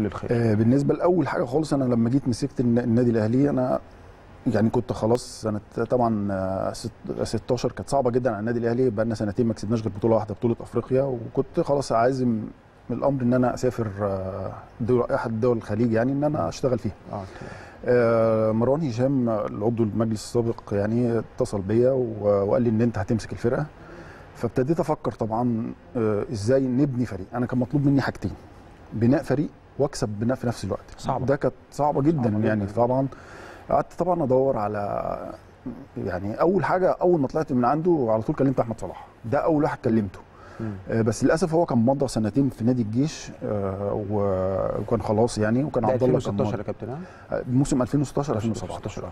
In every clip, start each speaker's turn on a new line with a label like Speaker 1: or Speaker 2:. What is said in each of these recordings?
Speaker 1: كل الخير
Speaker 2: آه، بالنسبه لاول حاجه خالص انا لما جيت مسكت الن- النادي الاهلي انا يعني كنت خلاص سنه طبعا آه، ست- 16 كانت صعبه جدا على النادي الاهلي بقى لنا سنتين ما كسبناش غير بطوله واحده بطوله افريقيا وكنت خلاص عازم من الامر ان انا اسافر آه، دول احد دول الخليج يعني ان انا اشتغل فيها
Speaker 1: اه
Speaker 2: آه، مروان هشام العضو المجلس السابق يعني اتصل بيا و- وقال لي ان انت هتمسك الفرقه فابتديت افكر طبعا آه، ازاي نبني فريق انا كان مطلوب مني حاجتين بناء فريق واكسب بناء في نفس الوقت
Speaker 1: صعبة.
Speaker 2: ده كانت صعبه جدا
Speaker 1: صعبة جداً.
Speaker 2: يعني طبعا قعدت طبعا ادور على يعني اول حاجه اول ما طلعت من عنده على طول كلمت احمد صلاح ده اول واحد كلمته
Speaker 1: مم.
Speaker 2: آه، بس للاسف هو كان مضى سنتين في نادي الجيش آه، و- وكان خلاص يعني وكان
Speaker 1: ده
Speaker 2: عبد الله كان
Speaker 1: 2016
Speaker 2: ماضي.
Speaker 1: يا كابتن ها
Speaker 2: آه، موسم 2016 2017
Speaker 1: 16 اه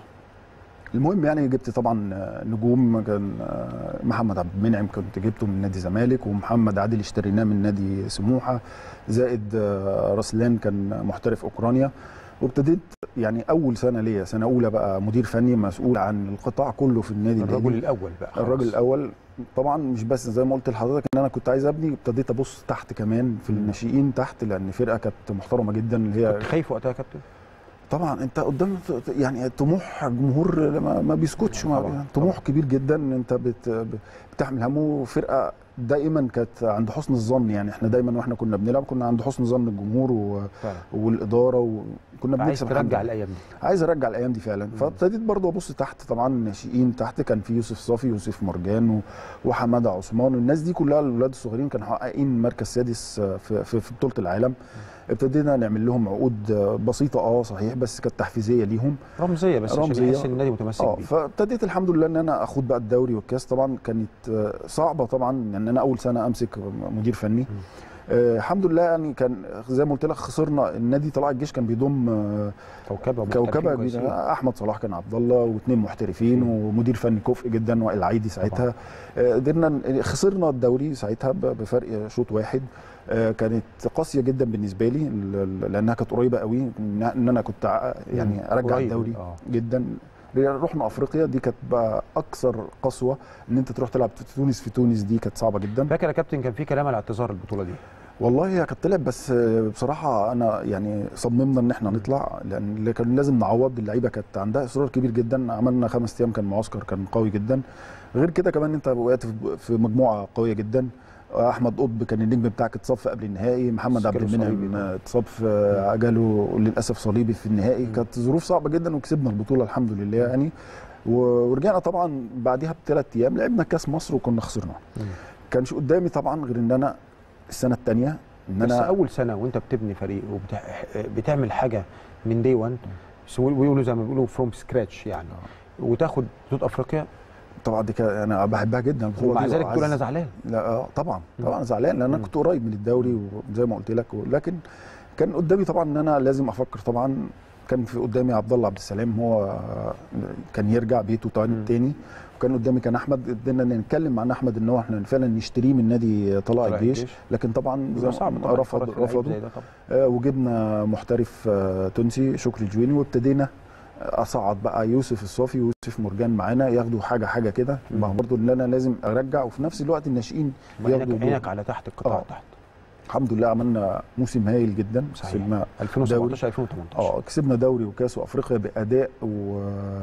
Speaker 2: المهم يعني جبت طبعا آه، نجوم كان آه، محمد عبد المنعم كنت جبته من نادي الزمالك ومحمد عادل اشتريناه من نادي سموحه زائد آه، رسلان كان محترف اوكرانيا وابتديت يعني اول سنه ليا سنه اولى بقى مدير فني مسؤول عن القطاع كله في النادي
Speaker 1: الرجل
Speaker 2: الأهلي.
Speaker 1: الاول بقى خلاص.
Speaker 2: الراجل الاول طبعا مش بس زي ما قلت لحضرتك ان انا كنت عايز ابني ابتديت ابص تحت كمان في
Speaker 1: مم.
Speaker 2: الناشئين تحت لان فرقه كانت محترمه جدا اللي هي
Speaker 1: كنت خايف وقتها يا كابتن
Speaker 2: طبعا انت قدام يعني طموح جمهور ما, ما بيسكتش ما
Speaker 1: طبعاً،
Speaker 2: طموح كبير جدا انت بت بتحمل همه فرقه دائما كانت عند حسن الظن يعني احنا دايما واحنا كنا بنلعب كنا عند حسن ظن الجمهور و...
Speaker 1: فعلا
Speaker 2: والاداره وكنا
Speaker 1: عايز
Speaker 2: بنكسب الحمد
Speaker 1: ترجع
Speaker 2: لله.
Speaker 1: الايام دي
Speaker 2: عايز ارجع الايام دي فعلا فابتديت برضه ابص تحت طبعا الناشئين تحت كان في يوسف صافي يوسف مرجان و... وحماده عثمان الناس دي كلها الاولاد الصغيرين كانوا محققين مركز سادس في, في, في بطوله العالم ابتدينا نعمل لهم عقود بسيطه اه صحيح بس كانت تحفيزيه ليهم
Speaker 1: رمزيه بس عشان
Speaker 2: رمزية.
Speaker 1: يحس ان النادي متمسك
Speaker 2: اه
Speaker 1: بيه
Speaker 2: فابتديت الحمد لله ان انا اخد بقى الدوري والكاس طبعا كانت آه، صعبه طبعا ان انا اول سنه امسك مدير فني آه الحمد لله يعني كان زي ما قلت لك خسرنا النادي طلائع الجيش كان بيضم آه
Speaker 1: كوكبه
Speaker 2: كوكبه
Speaker 1: محترفين كويسين.
Speaker 2: احمد صلاح كان عبد الله واثنين محترفين ومدير فني كفء جدا وائل عيدي ساعتها آه، قدرنا ن- خسرنا الدوري ساعتها ب- بفرق شوط واحد آه، كانت قاسيه جدا بالنسبه لي ل- ل- لانها كانت قريبه قوي ان إن انا كنت ع- يعني
Speaker 1: مم.
Speaker 2: ارجع
Speaker 1: قريب،
Speaker 2: الدوري
Speaker 1: آه.
Speaker 2: جدا رحنا افريقيا دي كانت بقى اكثر قسوه ان انت تروح تلعب في تونس في تونس دي كانت صعبه جدا
Speaker 1: فاكر يا كابتن كان في كلام على اعتذار البطوله دي
Speaker 2: والله هي كانت طلعت بس آه، بصراحه انا يعني صممنا ان احنا نطلع لان اللي كان لازم نعوض اللعيبه كانت عندها اصرار كبير جدا عملنا خمس ايام كان معسكر كان قوي جدا غير كده كمان انت وقعت في- في مجموعه قويه جدا احمد قطب كان النجم بتاعك اتصاب في قبل النهائي محمد عبد
Speaker 1: جاله صليبي
Speaker 2: المنعم
Speaker 1: طبعا.
Speaker 2: اتصاب في جاله للاسف صليبي في النهائي كانت ظروف صعبه جدا وكسبنا البطوله الحمد لله يعني و- ورجعنا طبعا بعدها بثلاث ايام لعبنا كاس مصر وكنا خسرنا كانش قدامي طبعا غير ان انا السنه الثانيه ان
Speaker 1: بس
Speaker 2: انا
Speaker 1: اول سنه وانت بتبني فريق وبتعمل حاجه من دي 1 ويقولوا زي ما بيقولوا فروم سكراتش يعني وتاخد بطوله افريقيا
Speaker 2: طبعا دي كا- انا بحبها جدا البطولة
Speaker 1: ومع
Speaker 2: دي
Speaker 1: ذلك تقول
Speaker 2: وعايز-
Speaker 1: انا زعلان
Speaker 2: لا آه، طبعا طبعا زعلان لان انا كنت قريب من الدوري وزي ما قلت لك لكن كان قدامي طبعا ان انا لازم افكر طبعا كان في قدامي عبد الله عبد السلام هو آه، كان يرجع بيته تاني تاني وكان قدامي كان احمد قدرنا نتكلم مع احمد ان هو احنا فعلا نشتريه من نادي طلائع
Speaker 1: طلائع
Speaker 2: الجيش
Speaker 1: الجيش.
Speaker 2: لكن طبعا زي
Speaker 1: بيبقى
Speaker 2: ما
Speaker 1: صعب طبعا
Speaker 2: رفض
Speaker 1: تتفرج في لعيب
Speaker 2: رفضوا
Speaker 1: زي ده طبعا
Speaker 2: آه، وجبنا محترف آه، تونسي شكري الجويني وابتدينا آه، اصعد بقى يوسف الصافي ويوسف مرجان معانا ياخدوا حاجه حاجه كده ما هو برضه اللي انا لازم ارجع وفي نفس الوقت الناشئين ياخدوا
Speaker 1: عينك
Speaker 2: دور.
Speaker 1: عينك على تحت القطاع
Speaker 2: آه.
Speaker 1: تحت
Speaker 2: الحمد لله عملنا موسم هايل جدا
Speaker 1: صحيح.
Speaker 2: كسبنا
Speaker 1: 2017 2018
Speaker 2: اه كسبنا دوري وكاس وافريقيا باداء و...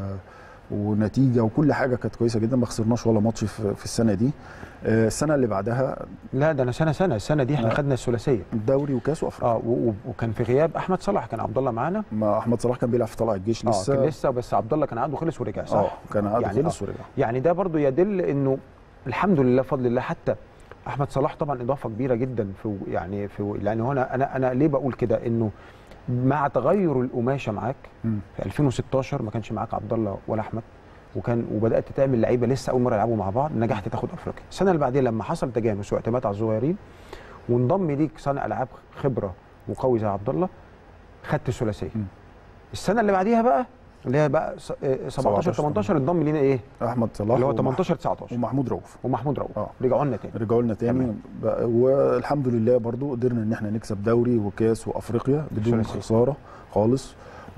Speaker 2: ونتيجه وكل حاجه كانت كويسه جدا ما خسرناش ولا ماتش في, في السنه دي آه، السنه اللي بعدها
Speaker 1: لا ده انا سنه سنه السنه دي احنا
Speaker 2: آه.
Speaker 1: خدنا الثلاثيه
Speaker 2: دوري وكاس وافريقيا
Speaker 1: اه و- و- وكان في غياب احمد صلاح كان عبد الله معانا
Speaker 2: ما احمد صلاح كان بيلعب في طلائع الجيش
Speaker 1: اه
Speaker 2: لسه
Speaker 1: كان لسه بس عبد الله كان عقده خلص ورجع صح
Speaker 2: اه كان عقده
Speaker 1: يعني
Speaker 2: خلص
Speaker 1: آه.
Speaker 2: ورجع
Speaker 1: يعني ده برضو يدل انه الحمد لله بفضل الله حتى احمد صلاح طبعا اضافه كبيره جدا في يعني في لان هنا انا انا ليه بقول كده انه مع تغير القماشه معاك
Speaker 2: مم.
Speaker 1: في 2016 ما كانش معاك عبد الله ولا احمد وكان وبدات تعمل لعيبه لسه اول مره يلعبوا مع بعض نجحت تاخد افريقيا السنه اللي بعدين لما حصل تجانس واعتماد على الصغيرين وانضم ليك صانع العاب خبره وقوي زي عبد الله خدت الثلاثيه
Speaker 2: مم.
Speaker 1: السنه اللي بعديها بقى اللي هي بقى س- آه، 17 18 انضم لينا ايه
Speaker 2: احمد صلاح
Speaker 1: اللي هو
Speaker 2: ومح-
Speaker 1: 18 19
Speaker 2: ومحمود رؤوف
Speaker 1: ومحمود رؤوف
Speaker 2: اه
Speaker 1: رجعوا لنا تاني
Speaker 2: رجعوا لنا تاني
Speaker 1: تمام.
Speaker 2: بقى- والحمد لله برضو قدرنا ان احنا نكسب دوري وكاس وافريقيا بدون
Speaker 1: ثلاثي.
Speaker 2: خساره خالص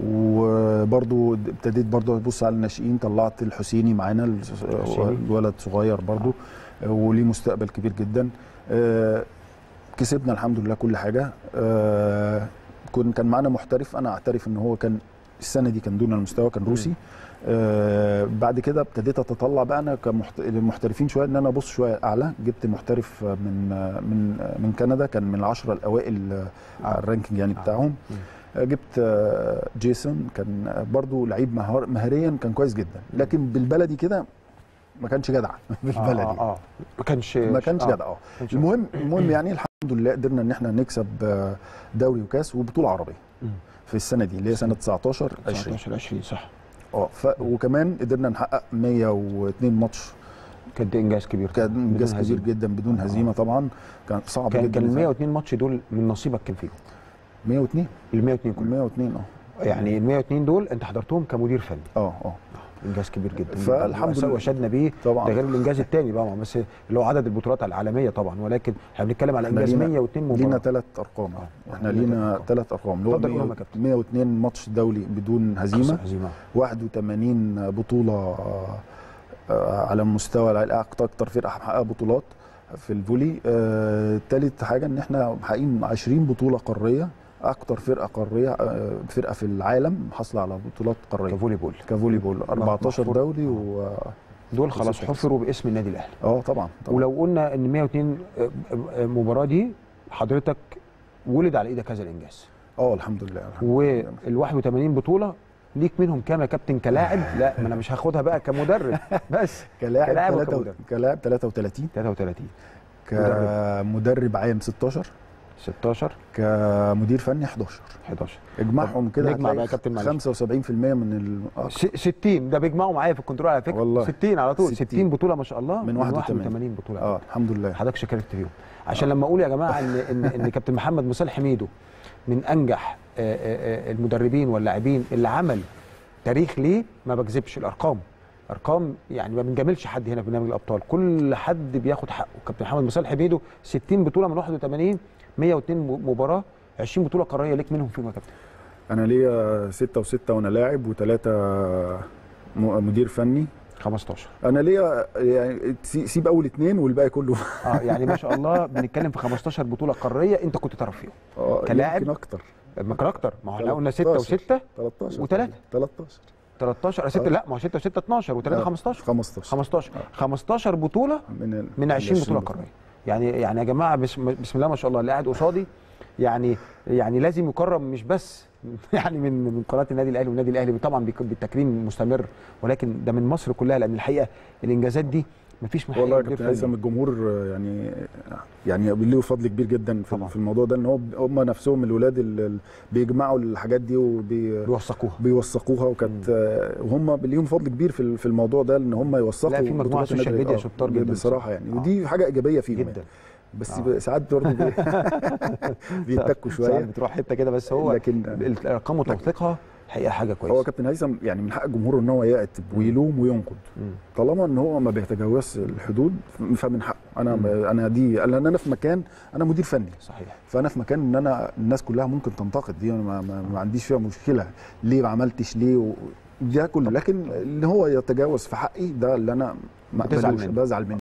Speaker 2: وبرضو ابتديت برضو ابص على الناشئين طلعت الحسيني معانا الس-
Speaker 1: الحسيني.
Speaker 2: الولد صغير برضو وليه مستقبل كبير جدا آه، كسبنا الحمد لله كل حاجه آه، كن كان معانا محترف انا اعترف ان هو كان السنه دي كان دون المستوى كان روسي آه بعد كده ابتديت اتطلع بقى انا كمحترفين شويه ان انا ابص شويه اعلى جبت محترف من من من كندا كان من العشره الاوائل على الرانكينج يعني بتاعهم آه، جبت آه، جيسون كان برضو لعيب مهار مهاريا كان كويس جدا لكن بالبلدي كده ما كانش جدع بالبلدي
Speaker 1: اه, آه. ما كانش
Speaker 2: ما كانش جدع اه
Speaker 1: كانش
Speaker 2: المهم المهم يعني الحمد لله قدرنا ان احنا نكسب آه، دوري وكاس وبطوله عربيه
Speaker 1: مم.
Speaker 2: في السنه دي اللي هي سنه 19 20
Speaker 1: 19 20 صح
Speaker 2: اه ف... وكمان قدرنا نحقق 102 ماتش
Speaker 1: كان ده انجاز كبير
Speaker 2: كان
Speaker 1: بدون
Speaker 2: انجاز كبير
Speaker 1: هزيمة.
Speaker 2: جدا بدون
Speaker 1: آه.
Speaker 2: هزيمه طبعا كان صعب
Speaker 1: كان
Speaker 2: جدا
Speaker 1: كان ال 102 ماتش دول من نصيبك كان فيهم
Speaker 2: 102
Speaker 1: ال 102 كلهم
Speaker 2: 102 اه
Speaker 1: يعني ال 102 دول انت حضرتهم كمدير فني
Speaker 2: اه اه
Speaker 1: انجاز كبير جدا
Speaker 2: فالحمد لله.
Speaker 1: وشدنا بيه
Speaker 2: طبعا.
Speaker 1: ده غير الانجاز الثاني بقى بس اللي هو عدد البطولات العالميه طبعا ولكن احنا بنتكلم على
Speaker 2: احنا
Speaker 1: انجاز
Speaker 2: لينا-
Speaker 1: 102 مباراه
Speaker 2: لينا ثلاث ارقام
Speaker 1: آه.
Speaker 2: احنا
Speaker 1: لينا
Speaker 2: لينا
Speaker 1: تلات
Speaker 2: ثلاث ارقام اللي هو
Speaker 1: اتفضل قولهم يا
Speaker 2: 100
Speaker 1: كابتن.
Speaker 2: 102 ماتش دولي بدون هزيمه
Speaker 1: هزيمه
Speaker 2: 81 بطوله آه، آه، على مستوى الع- اكتر اكتر فرقه محققه بطولات في الفولي آه، تالت حاجه ان احنا محققين 20 بطوله قاريه اكتر فرقه قاريه آه، فرقه في العالم حاصله على بطولات قاريه
Speaker 1: كفولي بول
Speaker 2: كفولي بول 14
Speaker 1: محفور.
Speaker 2: دولي و
Speaker 1: دول خلاص
Speaker 2: وستة.
Speaker 1: حفروا باسم النادي الاهلي
Speaker 2: اه طبعا, طبعا.
Speaker 1: ولو قلنا ان 102 آه، آه، مباراه دي حضرتك ولد على ايدك هذا الانجاز
Speaker 2: اه الحمد لله الحمد لله.
Speaker 1: وال 81 بطوله ليك منهم كام يا كابتن كلاعب لا ما انا مش هاخدها بقى كمدرب بس
Speaker 2: كلاعب
Speaker 1: كلاعب
Speaker 2: تلاتة-
Speaker 1: وكمدرب.
Speaker 2: كلاعب 33
Speaker 1: 33
Speaker 2: كمدرب عام 16
Speaker 1: 16
Speaker 2: كمدير فني 11
Speaker 1: 11
Speaker 2: اجمعهم
Speaker 1: طب
Speaker 2: كده
Speaker 1: نجمع
Speaker 2: هتلاقي
Speaker 1: بقى يا كابتن معلش.
Speaker 2: 75% من ال... آه،
Speaker 1: س- 60 ده بيجمعوا معايا في الكنترول على فكره
Speaker 2: والله.
Speaker 1: 60 على طول 60,
Speaker 2: 60
Speaker 1: بطوله ما شاء الله
Speaker 2: من 81.
Speaker 1: 81 بطوله
Speaker 2: اه الحمد لله
Speaker 1: حضرتك شاركت فيهم عشان لما اقول يا جماعه ان ان ان كابتن محمد مصالح حميدو من انجح آه، آه، آه، المدربين واللاعبين اللي عمل تاريخ ليه ما بكذبش الارقام ارقام يعني ما بنجاملش حد هنا في برنامج الابطال كل حد بياخد حقه كابتن محمد مصالح حميدو 60 بطوله من 81 102 م- مباراه 20 بطوله قاريه ليك منهم فيهم يا كابتن
Speaker 2: انا ليا ستة وستة وانا لاعب وثلاثة مدير فني
Speaker 1: 15
Speaker 2: انا ليا يعني سي- سيب اول اثنين والباقي كله
Speaker 1: اه يعني ما شاء الله بنتكلم في 15 بطوله قاريه انت كنت تعرف فيهم
Speaker 2: آه،
Speaker 1: كلاعب؟
Speaker 2: يمكن اكتر
Speaker 1: ما كان اكتر ما هو احنا قلنا 6 و6
Speaker 2: 13
Speaker 1: وتلاتة.
Speaker 2: 13
Speaker 1: 13 6 لا ما هو 6 و6 12 و3 15
Speaker 2: 15
Speaker 1: 15 15 بطوله
Speaker 2: من ال-
Speaker 1: من 20 بطوله
Speaker 2: بطولة.
Speaker 1: قاريه يعني يعني يا جماعه بسم, بسم الله ما شاء الله اللي قاعد قصادي يعني يعني لازم يكرم مش بس يعني من من قناه النادي الاهلي والنادي الاهلي طبعا بيك- بالتكريم مستمر ولكن ده من مصر كلها لان الحقيقه الانجازات دي مفيش محل
Speaker 2: والله يا
Speaker 1: كبير
Speaker 2: كابتن
Speaker 1: فني.
Speaker 2: هيثم الجمهور آه، يعني يعني له فضل كبير جدا في,
Speaker 1: طبعا.
Speaker 2: في الموضوع ده ان هو هم نفسهم الولاد اللي بيجمعوا الحاجات دي وبي
Speaker 1: بيوثقوها
Speaker 2: بيوثقوها وكانت آه، وهم ليهم فضل كبير في في الموضوع ده ان هم يوثقوا
Speaker 1: لا، في مجموعة
Speaker 2: بطولات
Speaker 1: سوشيال
Speaker 2: النادي-
Speaker 1: ميديا
Speaker 2: آه،
Speaker 1: شطار جدا
Speaker 2: بصراحه يعني
Speaker 1: آه.
Speaker 2: ودي حاجه ايجابيه فيهم
Speaker 1: جدا
Speaker 2: يعني. بس
Speaker 1: آه.
Speaker 2: ساعات برضه بي- بيتكوا
Speaker 1: ساعات
Speaker 2: شويه
Speaker 1: بتروح حته كده بس هو
Speaker 2: لكن
Speaker 1: الارقام وتوثيقها حقيقه حاجه كويسه
Speaker 2: هو كابتن هيثم يعني من حق الجمهور ان هو يعتب ويلوم وينقد
Speaker 1: مم.
Speaker 2: طالما ان هو ما بيتجاوزش الحدود فمن حقه انا
Speaker 1: مم.
Speaker 2: انا دي لان انا في مكان انا مدير فني
Speaker 1: صحيح
Speaker 2: فانا في مكان ان انا الناس كلها ممكن تنتقد دي انا ما, ما, ما عنديش فيها مشكله ليه ما عملتش ليه و... ده كله لكن ان هو يتجاوز في حقي ده اللي انا ما
Speaker 1: بتزعل
Speaker 2: أقبلوش،
Speaker 1: منه.
Speaker 2: بزعل منه